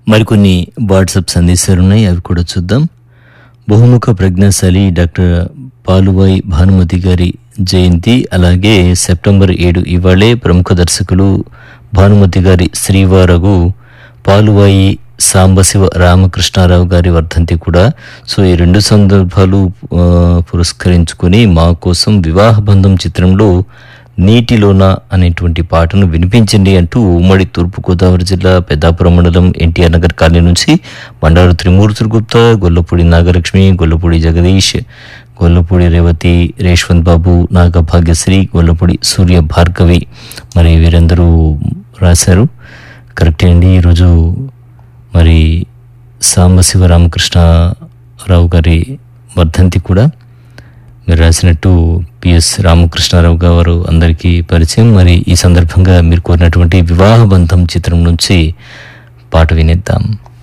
మరికొన్ని వాట్సాప్ సందేశాలు ఉన్నాయి అవి కూడా చూద్దాం బహుముఖ ప్రజ్ఞాశాలి డాక్టర్ పాలువాయి భానుమతి గారి జయంతి అలాగే సెప్టెంబర్ ఏడు ఇవాళే ప్రముఖ దర్శకులు భానుమతి గారి శ్రీవారగు పాలువాయి సాంబశివ రామకృష్ణారావు గారి వర్ధంతి కూడా సో ఈ రెండు సందర్భాలు ఆ, పురస్కరించుకొని మా కోసం వివాహ బంధం చిత్రంలో నీటిలోన అనేటువంటి పాటను వినిపించండి అంటూ ఉమ్మడి తూర్పుగోదావరి జిల్లా పెద్దాపురం మండలం ఎన్టీఆర్ నగర్ కాలనీ నుంచి బండారు త్రిమూర్తులు గుప్తా గొల్లపూడి నాగలక్ష్మి గొల్లపూడి జగదీష్ గొల్లపూడి రేవతి రేష్వంత్ బాబు నాగభాగ్యశ్రీ గొల్లపూడి సూర్య భార్గవి మరి వీరందరూ రాశారు కరెక్టే అండి ఈరోజు మరి సాంబశివ రామకృష్ణారావు గారి వర్ధంతి కూడా మీరు రాసినట్టు పిఎస్ రామకృష్ణారావు గారు అందరికీ పరిచయం మరి ఈ సందర్భంగా మీరు కోరినటువంటి వివాహ బంధం చిత్రం నుంచి పాట వినేద్దాం